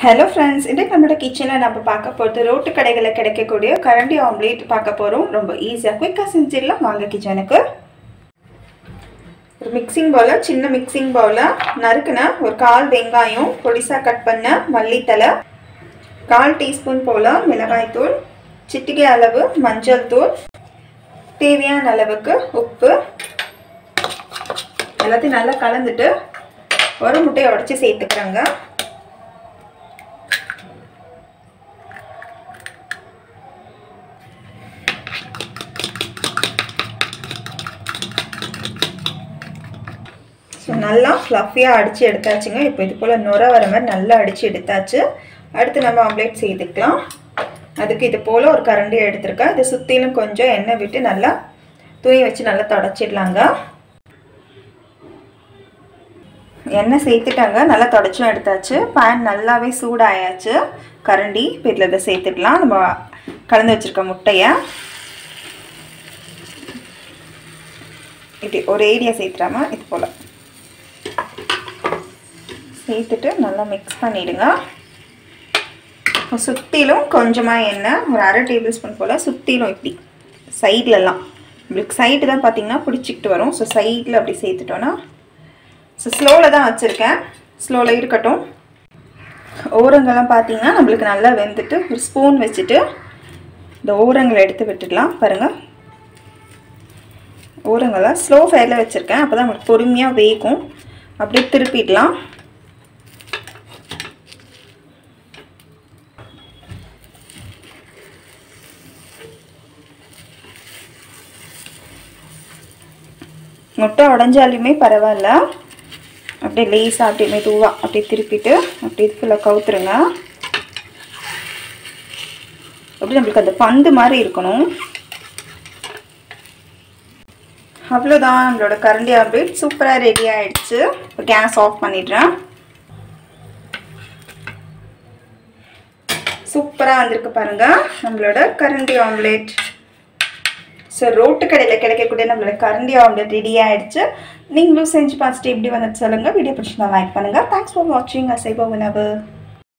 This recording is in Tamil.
ஹலோ ஃப்ரெண்ட்ஸ் இன்றைக்கு நம்மளோட கிச்சனில் நம்ம பார்க்க போகிறது ரோட்டு கடைகளில் கிடைக்கக்கூடிய கரண்டி ஆம்லேட் பார்க்க போகிறோம் ரொம்ப ஈஸியாக குயிக்காக செஞ்சிடலாம் வாங்க கிச்சனுக்கு ஒரு மிக்சிங் பவுலில் சின்ன மிக்சிங் பவுலில் நறுக்குன ஒரு கால் வெங்காயம் பொடிசாக கட் பண்ண மல்லித்தலை கால் டீஸ்பூன் போல் மிளகாய்த்தூள் சிட்டிகை அளவு மஞ்சள் தூள் தேவையான அளவுக்கு உப்பு எல்லாத்தையும் நல்லா கலந்துட்டு ஒரு முட்டையை உடச்சி சேர்த்துக்கிறேங்க ஸோ நல்லா ஃப்ளஃபியாக அடித்து எடுத்தாச்சுங்க இப்போ இது போல் நுர வர மாதிரி நல்லா அடித்து எடுத்தாச்சு அடுத்து நம்ம ஆம்லேட் செய்துக்கலாம் அதுக்கு இது போல் ஒரு கரண்டி எடுத்திருக்கேன் இதை சுற்றிலும் கொஞ்சம் எண்ணெய் விட்டு நல்லா துணி வச்சு நல்லா தொடச்சிடலாங்க எண்ணெய் சேர்த்துட்டாங்க நல்லா தொடச்சும் எடுத்தாச்சு பேன் நல்லாவே சூடாயாச்சு கரண்டி இப்போ இதில் இதை சேர்த்துக்கலாம் நம்ம கலந்து வச்சுருக்க முட்டையை இப்படி ஒரு ஏரியா சேர்த்துறாம இது போல் சேர்த்துட்டு நல்லா மிக்ஸ் பண்ணிவிடுங்க சுற்றிலும் கொஞ்சமாக எண்ணெய் ஒரு அரை டேபிள் ஸ்பூன் போல் சுற்றிலும் இப்படி சைட்லலாம் உங்களுக்கு சைடு தான் பார்த்தீங்கன்னா பிடிச்சிக்கிட்டு வரும் ஸோ சைடில் அப்படி சேர்த்துட்டோன்னா ஸோ ஸ்லோவில் தான் வச்சுருக்கேன் ஸ்லோவில் இருக்கட்டும் ஓரங்கள்லாம் பார்த்தீங்கன்னா நம்மளுக்கு நல்லா வெந்துட்டு ஒரு ஸ்பூன் வச்சுட்டு இந்த ஓரங்களை எடுத்து விட்டுடலாம் பாருங்கள் ஓரங்கள்லாம் ஸ்லோ ஃபயரில் வச்சுருக்கேன் அப்போ தான் நம்மளுக்கு பொறுமையாக வேகும் அப்படியே திருப்பிடலாம் முட்டை உடஞ்சாலுமே பரவாயில்ல அப்படியே லேஸாக அப்படியே மெதுவாக அப்படியே திருப்பிட்டு அப்படியே ஃபுல்லாக கவுத்துருங்க அப்படி நம்மளுக்கு அந்த பந்து மாதிரி இருக்கணும் அவ்வளோதான் நம்மளோட கரண்டி ஆம்லேட் சூப்பராக ரெடி ஆகிடுச்சு இப்போ கேஸ் ஆஃப் பண்ணிடுறேன் சூப்பராக வந்திருக்கு பாருங்கள் நம்மளோட கரண்டி ஆம்லேட் ஸோ ரோட்டு கடையில் கிடைக்கக்கூடிய நம்மளோட கரண்டி ஆம்லேட் ரெடி ஆகிடுச்சு நீங்களும் செஞ்சு பார்த்துட்டு எப்படி வந்து சொல்லுங்கள் வீடியோ பிடிச்சிருந்தா லைக் பண்ணுங்கள் தேங்க்ஸ் ஃபார் வாட்சிங் அசைபோ உணவு